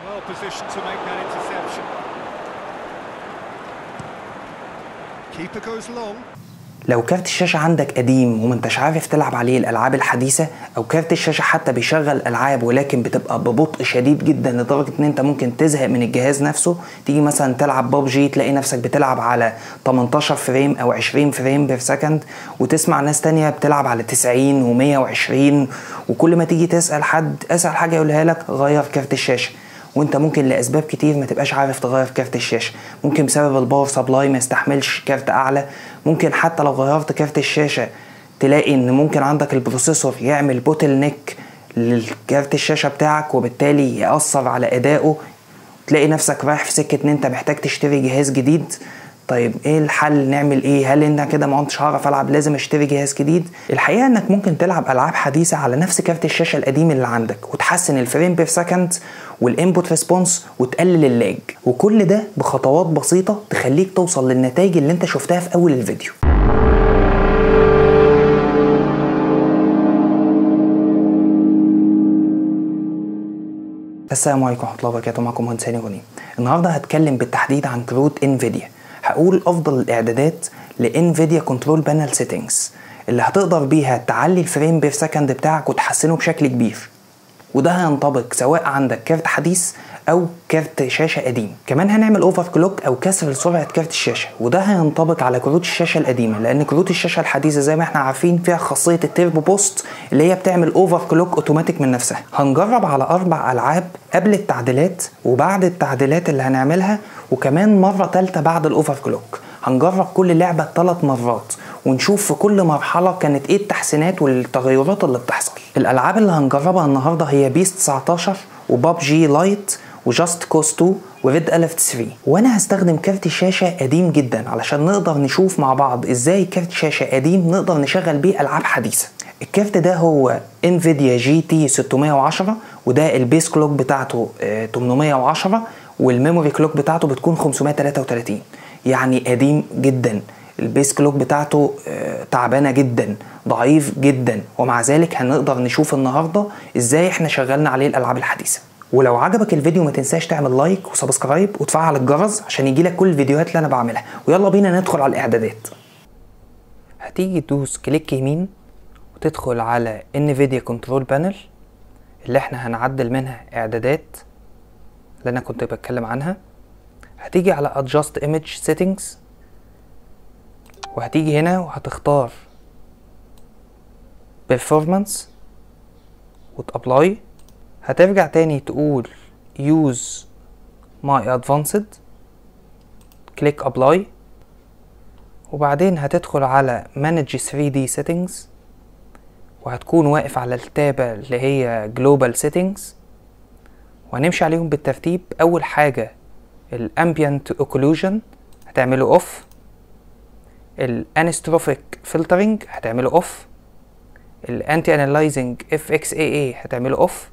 Well positioned to make that interception. Keeper goes long. لو كارت الشاشة عندك قديم وما انتش عارف تلعب عليه الألعاب الحديثة أو كارت الشاشة حتى بيشغل ألعاب ولكن بتبقى ببطء شديد جدا لدرجة إن أنت ممكن تزهق من الجهاز نفسه تيجي مثلا تلعب ببجي تلاقي نفسك بتلعب على 18 فريم أو 20 فريم بير سكند وتسمع ناس تانية بتلعب على 90 و120 وكل ما تيجي تسأل حد أسأل حاجة يقولها لك غير كارت الشاشة وانت ممكن لاسباب كتير ما تبقاش عارف تغير كارت الشاشه ممكن بسبب الباور سبلاي ما يستحملش كارت اعلى ممكن حتى لو غيرت كارت الشاشه تلاقي ان ممكن عندك البروسيسور يعمل بوتل نيك للكارت الشاشه بتاعك وبالتالي ياثر على ادائه تلاقي نفسك رايح في سكه ان انت محتاج تشتري جهاز جديد طيب ايه الحل نعمل ايه هل انت كده ما كنتش هعرف العب لازم اشتري جهاز جديد الحقيقه انك ممكن تلعب العاب حديثه على نفس كارت الشاشه القديم اللي عندك وتحسن الفريم بير سكند والانبوت ريسبونس وتقلل اللاج وكل ده بخطوات بسيطه تخليك توصل للنتائج اللي انت شفتها في اول الفيديو السلام عليكم ورحمه الله وبركاته معكم مهندس هاني غنيم النهارده هتكلم بالتحديد عن كروت انفيديا هقول افضل الاعدادات لانفيديا كنترول بانل سيتنجز اللي هتقدر بيها تعلي الفريم بير سكند بتاعك وتحسنه بشكل كبير وده هينطبق سواء عندك كارت حديث او كارت شاشه قديم كمان هنعمل اوفر كلوك او كسر لسرعه كارت الشاشه وده هينطبق على كروت الشاشه القديمه لان كروت الشاشه الحديثه زي ما احنا عارفين فيها خاصيه التيربو بوست اللي هي بتعمل اوفر كلوك اوتوماتيك من نفسها هنجرب على اربع العاب قبل التعديلات وبعد التعديلات اللي هنعملها وكمان مره ثالثه بعد الاوفر كلوك هنجرب كل لعبه ثلاث مرات ونشوف في كل مرحله كانت ايه التحسينات والتغيرات اللي بتحصل الالعاب اللي هنجربها النهارده هي بيس 19 وبابجي لايت وجاست كوست 2 وريد الفت 3 وانا هستخدم كارت شاشه قديم جدا علشان نقدر نشوف مع بعض ازاي كارت شاشه قديم نقدر نشغل بيه العاب حديثه الكارت ده هو انفيديا جي تي 610 وده البيس كلوك بتاعته آه، 810 والميموري كلوك بتاعته بتكون 533 يعني قديم جدا البيس كلوك بتاعته آه، تعبانه جدا ضعيف جدا ومع ذلك هنقدر نشوف النهارده ازاي احنا شغلنا عليه الالعاب الحديثه ولو عجبك الفيديو ما تنساش تعمل لايك وسبسكرايب وتفعل الجرس عشان يجيلك كل الفيديوهات اللي انا بعملها ويلا بينا ندخل على الاعدادات هتيجي تدوس كليك يمين وتدخل على انفيديا كنترول بانل اللي احنا هنعدل منها اعدادات اللي انا كنت بتكلم عنها هتيجي على adjust image settings وهتيجي هنا وهتختار performance وتابلاي هترجع تاني تقول use my advanced كليك apply وبعدين هتدخل على manage 3D settings وهتكون واقف على التابة اللي هي global settings وهنمشي عليهم بالترتيب أول حاجة الامبيانت occlusion هتعمله اوف الانستروفيك فلترنج هتعمله اوف الانتي انالايزنج اف اكس اي اي هتعمله اوف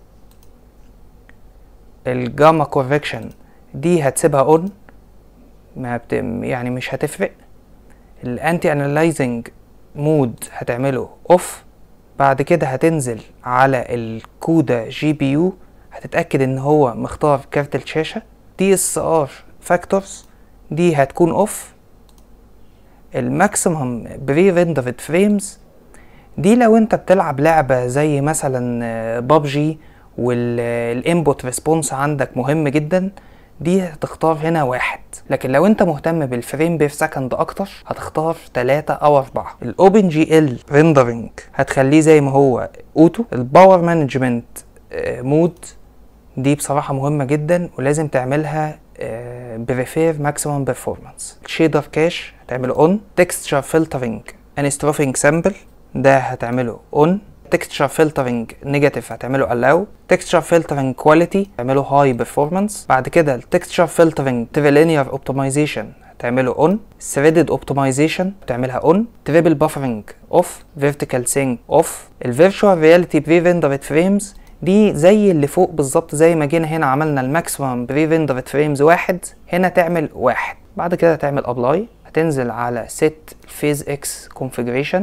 الجاما كوركشن دي هتسيبها اون ما بت... يعني مش هتفرق الانتي انالايزنج مود هتعمله اوف بعد كده هتنزل على الكودا جي بي يو هتتاكد ان هو مختار كارت الشاشه دي اس ار فاكتورز دي هتكون اوف الماكسيمم بري ريندرد فريمز دي لو انت بتلعب لعبة زي مثلا بابجي والانبوت ريسبونس عندك مهم جدا دي هتختار هنا واحد لكن لو انت مهتم بالفريم بير سكند اكتر هتختار تلاتة او اربعة الاوبن جي ال ريندرنج هتخليه زي ما هو اوتو الباور مانجمنت مود دي بصراحة مهمة جدا ولازم تعملها بريفير ماكسيمم بيرفورمانس الشيدر كاش هتعمله اون تكستشر فلترنج انستروفينج سامبل ده هتعمله اون تكستشر فلترنج نيجاتيف هتعمله allow تكستشر فلترنج كواليتي هتعمله هاي بيرفورمانس بعد كده التكستشر فلترنج تريلينير اوبتمايزيشن هتعمله اون threaded اوبتمايزيشن هتعملها اون تريبل بافرنج اوف فيرتيكال سينك اوف الفيرتشوال رياليتي بري ريندرد فريمز دي زي اللي فوق بالظبط زي ما جينا هنا عملنا الماكسيمم بري ريندرد فريمز واحد هنا تعمل واحد بعد كده تعمل ابلاي هتنزل على set phase x configuration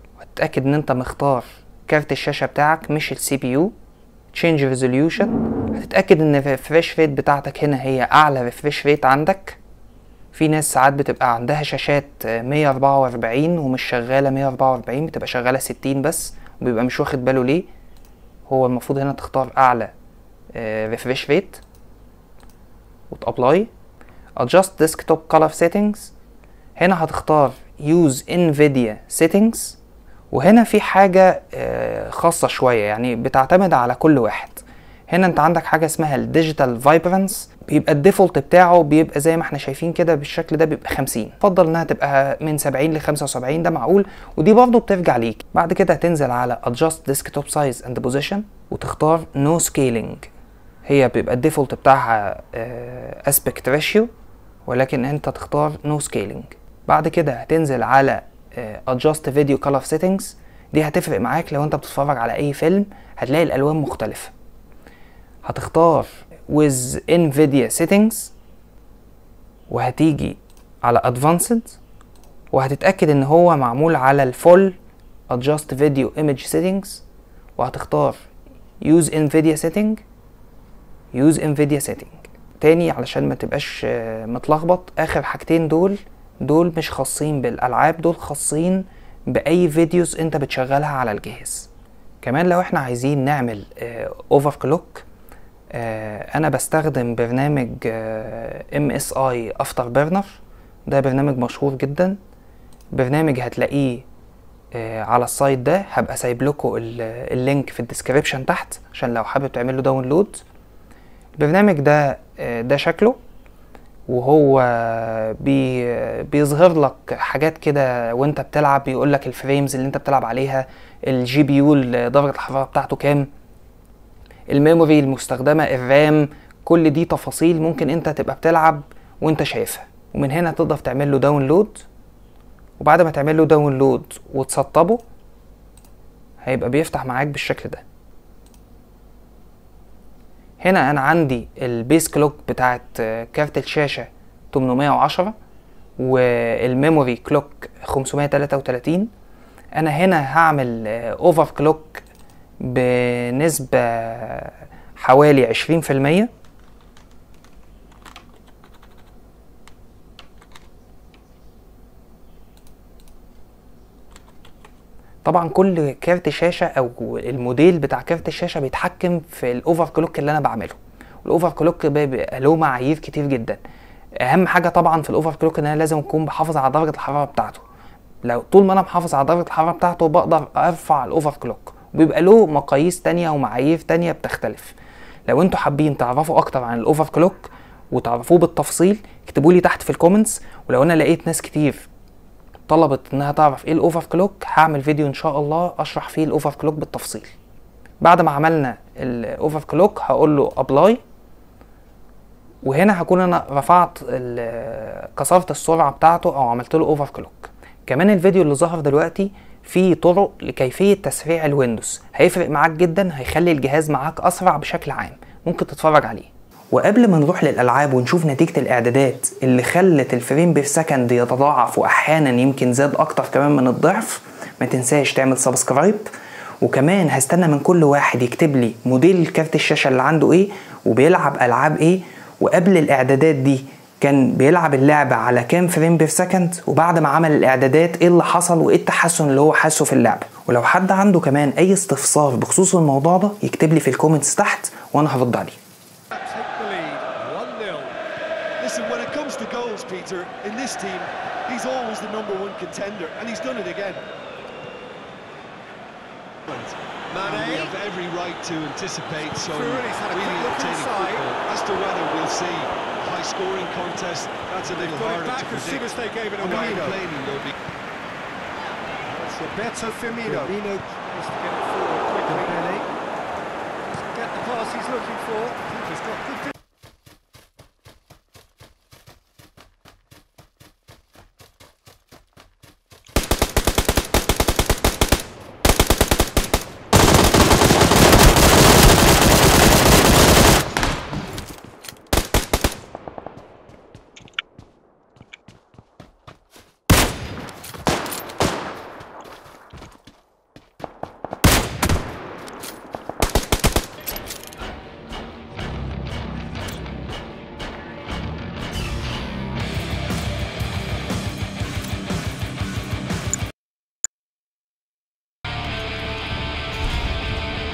وتتأكد ان انت مختار كارت الشاشة بتاعك مش السي بي يو change resolution هتتاكد ان الريفريش ريت بتاعتك هنا هي اعلى ريفريش ريت عندك في ناس ساعات بتبقى عندها شاشات 144 ومش شغاله 144 بتبقى شغاله 60 بس وبيبقى مش واخد باله ليه هو المفروض هنا تختار اعلى ريفريش ريت وتابلاي adjust desktop color settings هنا هتختار use nvidia settings وهنا في حاجة خاصة شوية يعني بتعتمد على كل واحد هنا انت عندك حاجة اسمها الديجيتال فايبرنس بيبقى الديفولت بتاعه بيبقى زي ما احنا شايفين كده بالشكل ده بيبقى 50 افضل انها تبقى من 70 ل 75 ده معقول ودي برضه بترجع ليك بعد كده هتنزل على adjust desktop size and position وتختار no scaling هي بيبقى الديفولت بتاعها aspect ratio ولكن انت تختار no scaling بعد كده هتنزل على adjust video color settings دي هتفرق معاك لو انت بتتفرج على اي فيلم هتلاقي الالوان مختلفة هتختار with nvidia settings وهتيجي على advanced وهتتأكد ان هو معمول على الفول adjust video image settings وهتختار use nvidia setting use nvidia setting تاني علشان ما تبقاش متلخبط اخر حاجتين دول دول مش خاصين بالالعاب دول خاصين باي فيديوز انت بتشغلها على الجهاز كمان لو احنا عايزين نعمل اوفر كلوك انا بستخدم برنامج ام اس اي افتر بيرنر ده برنامج مشهور جدا برنامج هتلاقيه على السايت ده هبقى سايب لكم اللينك في الديسكريبشن تحت عشان لو حابب تعمل له داونلود البرنامج ده ده شكله وهو بي بيظهر لك حاجات كده وانت بتلعب بيقول لك الفريمز اللي انت بتلعب عليها الجي بي يو درجه الحراره بتاعته كام الميموري المستخدمه الرام كل دي تفاصيل ممكن انت تبقى بتلعب وانت شايفها ومن هنا تقدر تعمل له داونلود وبعد ما تعمل له داونلود وتسطبه هيبقى بيفتح معاك بالشكل ده هنا انا عندي البيس كلوك بتاعت كارت الشاشة 810 والميموري كلوك 533 انا هنا هعمل اوفر كلوك بنسبة حوالي عشرين في المية طبعا كل كارت شاشه او الموديل بتاع كارت الشاشه بيتحكم في الاوفر كلوك اللي انا بعمله الاوفر كلوك بيبقى له معايير كتير جدا اهم حاجه طبعا في الاوفر كلوك ان انا لازم اكون بحافظ على درجه الحراره بتاعته لو طول ما انا محافظ على درجه الحراره بتاعته بقدر ارفع الاوفر كلوك وبيبقى له مقاييس تانية ومعايير تانية بتختلف لو انتوا حابين تعرفوا اكتر عن الاوفر كلوك وتعرفوه بالتفصيل اكتبوا لي تحت في الكومنتس ولو انا لقيت ناس كتير طلبت انها تعرف ايه الاوفر كلوك هعمل فيديو ان شاء الله اشرح فيه الاوفر كلوك بالتفصيل بعد ما عملنا الاوفر كلوك هقول له ابلاي وهنا هكون انا رفعت كسرت السرعه بتاعته او عملت له اوفر كلوك كمان الفيديو اللي ظهر دلوقتي فيه طرق لكيفيه تسريع الويندوز هيفرق معاك جدا هيخلي الجهاز معاك اسرع بشكل عام ممكن تتفرج عليه وقبل ما نروح للالعاب ونشوف نتيجه الاعدادات اللي خلت الفريم بير سكند يتضاعف واحيانا يمكن زاد اكتر كمان من الضعف ما تنساش تعمل سبسكرايب وكمان هستنى من كل واحد يكتب لي موديل كارت الشاشه اللي عنده ايه وبيلعب العاب ايه وقبل الاعدادات دي كان بيلعب اللعبة على كام فريم بير سكند وبعد ما عمل الاعدادات ايه اللي حصل وايه التحسن اللي هو حاسه في اللعبة ولو حد عنده كمان اي استفسار بخصوص الموضوع ده يكتب لي في الكومنتس تحت وانا هرد عليه Take the lead, 1-0. Listen, when it comes to goals, Peter, in this team, he's always the number one contender, and he's done it again. And we Mane, have every right to anticipate some Through it, he's had a really quick look entertaining inside. football. As to whether we'll see a high-scoring contest, that's a little got it harder back to as soon predict. as they gave it I'm not away, though. complaining, though, because It's Roberto Firmino. Firmino Has to get it forward quickly. Dembele. Doesn't get the pass he's looking for. Keeper's got good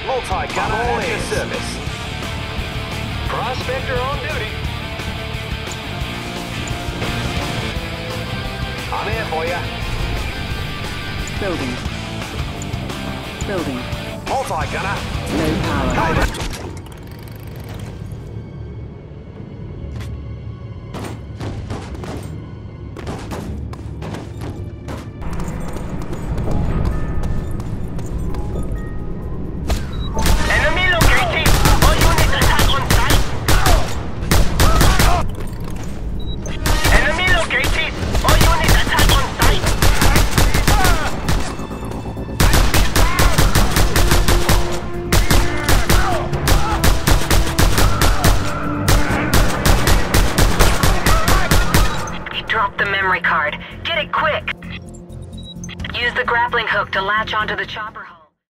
Multi-gunner at your service. Prospector on duty. I'm here for you. Building. Building. Multi-gunner. Low power. Enemy located! All units attack on site! Enemy located! All units attack on site! He dropped the memory card. Get it quick! Use the grappling hook to latch onto the chopper hull.